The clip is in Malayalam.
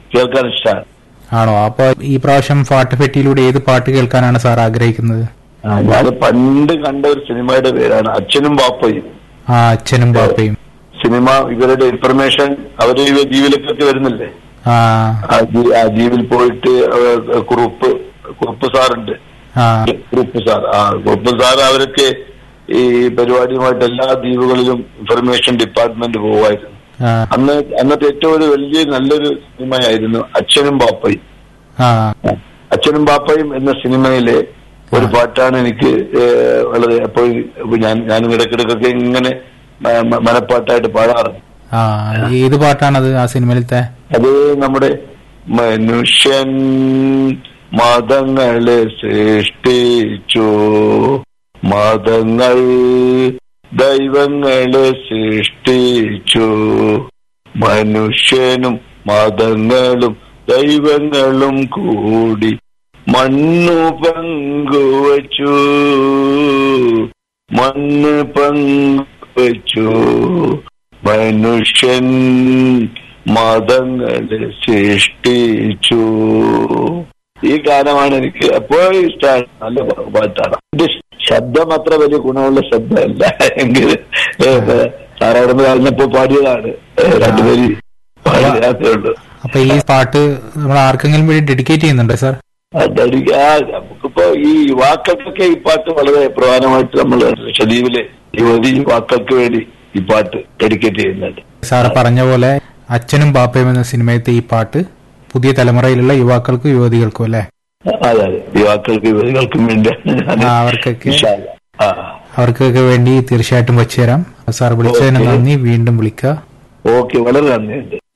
കേൾക്കാൻ ഇഷ്ടമാണ് ആണോ അപ്പൊ ഈ പ്രാവശ്യം പാട്ട് പെട്ടിയിലൂടെ ഏത് പാട്ട് കേൾക്കാനാണ് സാർ ആഗ്രഹിക്കുന്നത് ഞാൻ പണ്ട് കണ്ട ഒരു സിനിമയുടെ പേരാണ് അച്ഛനും ബാപ്പയും ആ അച്ഛനും പാപ്പയും സിനിമ ഇവരുടെ ഇൻഫർമേഷൻ അവര് ഈ ദ്വീപിലേക്കൊക്കെ വരുന്നില്ലേ ആ ആ ദ്വീ- ആ ദ്വീപിൽ പോയിട്ട് അവ- കുറുപ്പ് കുറുപ്പ് സാറുണ്ട് ആ കുറുപ്പ് സാർ ആ കുറുപ്പ് സാർ അവരൊക്കെ ഈ പരിപാടിയുമായിട്ട് എല്ലാ ദ്വീപുകളിലും ഇൻഫർമേഷൻ ഡിപ്പാർട്ട്മെന്റ് പോവായിരുന്നു ആ അന്ന് അന്നത്തെ ഏറ്റവും ഒരു വലിയ നല്ലൊരു സിനിമയായിരുന്നു അച്ഛനും ബാപ്പയും ആ അച്ഛനും ബാപ്പയും എന്ന സിനിമയിലെ ഒരു പാട്ടാണ് എനിക്ക് ഏഹ്, വളരെ അപ്പോൾ ഞാൻ ഞാനും ഇടയ്ക്കിടയ്ക്കൊക്കെ ഇങ്ങനെ മ- മ- മനപ്പാട്ടായിട്ട് പാടാറുണ്ട് ആ ഏത് പാട്ടാണത് ആ സിനിമയിലത്തെ അത് നമ്മുടെ മനുഷ്യൻ മതങ്ങളെ സൃഷ്ടിച്ചു മതങ്ങൾ ദൈവങ്ങളെ സൃഷ്ടിച്ചു മനുഷ്യനും മതങ്ങളും ദൈവങ്ങളും കൂടി മണ്ണു പങ്കുവച്ചു മണ്ണ് പങ്കുവച്ചു മനുഷ്യൻ മതങ്ങളെ സൃഷ്ടിച്ചു ഈ ഗാനമാണ് എനിക്ക് എപ്പോഴും ഇഷ്ടമാണ് നല്ല പാട്ടാണ് എന്റെ ശബ്ദം അത്ര വലിയ ഗുണമുള്ള ശബ്ദമല്ല എങ്കിൽ സാറവിടെ നിന്ന് പറഞ്ഞപ്പോ പാടിയതാണ് ഏ, രണ്ടുപേര് പാടിയതേ ഉള്ളൂ അപ്പൊ ഈ പാട്ട് നമ്മൾ ആർക്കെങ്കിലും വേണ്ടി ഡെഡിക്കേറ്റ് ചെയ്യുന്നുണ്ടോ സാർ അതടിക്ക ആ നമുക്കിപ്പോ ഈ യുവാക്കൾക്കൊക്കെ ഈ പാട്ട് വളരെ പ്രധാനമായിട്ട് നമ്മൾ ലക്ഷദ്വീപിലെ യുവതി യുവാക്കൾക്ക് വേണ്ടി ഈ പാട്ട് ഡെഡിക്കേറ്റ് ചെയ്യുന്നുണ്ട് സാറ് പറഞ്ഞ പോലെ അച്ഛനും പാപ്പയും എന്ന സിനിമയത്തെ ഈ പാട്ട് പുതിയ തലമുറയിലുള്ള യുവാക്കൾക്കും യുവതികൾക്കും അല്ലെ അതെ അതെ യുവാക്കൾക്ക് യുവതികൾക്കും വേണ്ടിയാണ് ഞാൻ ആ, അവർക്കൊക്കെ ഇൻഷാ അല്ലാ. ആ അവർക്കൊക്കെ വേണ്ടി തീർച്ചയായിട്ടും വെച്ചുതരാം സാർ വിളിച്ചതിന് നന്ദി വീണ്ടും വിളിക്കുക ഓക്കെ വളരെ നന്ദിയുണ്ട്